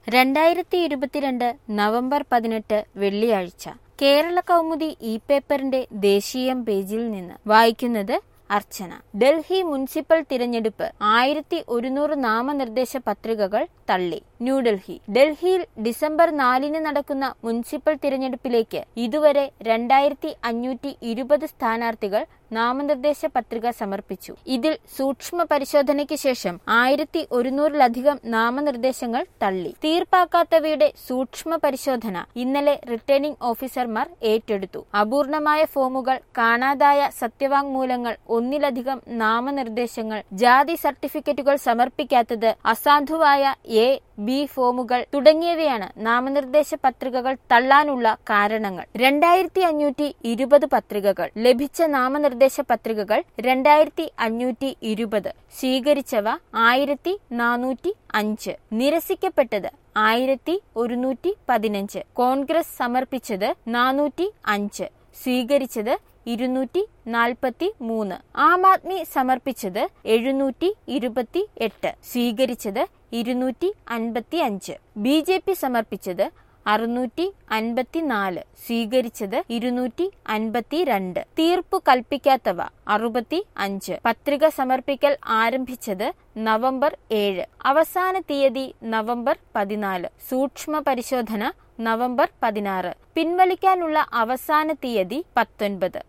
രണ്ടായിരത്തി ഇരുപത്തിരണ്ട് നവംബർ പതിനെട്ട് വെള്ളിയാഴ്ച കേരള കൗമുദി ഇ പേപ്പറിന്റെ ദേശീയം പേജിൽ നിന്ന് വായിക്കുന്നത് അർച്ചന ഡൽഹി മുനിസിപ്പൽ തിരഞ്ഞെടുപ്പ് ആയിരത്തി ഒരുന്നൂറ് നാമനിർദ്ദേശ പത്രികകൾ തള്ളി ന്യൂഡൽഹി ഡൽഹിയിൽ ഡിസംബർ നാലിന് നടക്കുന്ന മുനിസിപ്പൽ തിരഞ്ഞെടുപ്പിലേക്ക് ഇതുവരെ രണ്ടായിരത്തി അഞ്ഞൂറ്റി ഇരുപത് സ്ഥാനാർത്ഥികൾ നാമനിർദ്ദേശ പത്രിക സമർപ്പിച്ചു ഇതിൽ സൂക്ഷ്മ പരിശോധനയ്ക്ക് ശേഷം ആയിരത്തി ഒരുന്നൂറിലധികം നാമനിർദ്ദേശങ്ങൾ തള്ളി തീർപ്പാക്കാത്തവയുടെ സൂക്ഷ്മ പരിശോധന ഇന്നലെ റിട്ടേണിംഗ് ഓഫീസർമാർ ഏറ്റെടുത്തു അപൂർണമായ ഫോമുകൾ കാണാതായ സത്യവാങ്മൂലങ്ങൾ ഒന്നിലധികം നാമനിർദ്ദേശങ്ങൾ ജാതി സർട്ടിഫിക്കറ്റുകൾ സമർപ്പിക്കാത്തത് അസാധുവായ എ ബി ഫോമുകൾ തുടങ്ങിയവയാണ് നാമനിർദ്ദേശ പത്രികകൾ തള്ളാനുള്ള കാരണങ്ങൾ രണ്ടായിരത്തി അഞ്ഞൂറ്റി ഇരുപത് പത്രികകൾ ലഭിച്ച നാമനിർദ്ദേശ പത്രികകൾ രണ്ടായിരത്തി അഞ്ഞൂറ്റി ഇരുപത് സ്വീകരിച്ചവ ആയിരത്തി നാനൂറ്റി അഞ്ച് നിരസിക്കപ്പെട്ടത് ആയിരത്തി ഒരുന്നൂറ്റി പതിനഞ്ച് കോൺഗ്രസ് സമർപ്പിച്ചത് നാനൂറ്റി അഞ്ച് സ്വീകരിച്ചത് ഇരുന്നൂറ്റി നാൽപ്പത്തി മൂന്ന് ആം ആദ്മി സമർപ്പിച്ചത് എഴുന്നൂറ്റി ഇരുപത്തി എട്ട് സ്വീകരിച്ചത് ഇരുന്നൂറ്റി അൻപത്തി അഞ്ച് ബി ജെ പി സമർപ്പിച്ചത് അറുന്നൂറ്റി അൻപത്തിനാല് സ്വീകരിച്ചത് ഇരുന്നൂറ്റി അൻപത്തിരണ്ട് തീർപ്പു കൽപ്പിക്കാത്തവ അറുപത്തി അഞ്ച് പത്രിക സമർപ്പിക്കൽ ആരംഭിച്ചത് നവംബർ ഏഴ് അവസാന തീയതി നവംബർ പതിനാല് സൂക്ഷ്മ പരിശോധന നവംബർ പതിനാറ് പിൻവലിക്കാനുള്ള അവസാന തീയതി പത്തൊൻപത്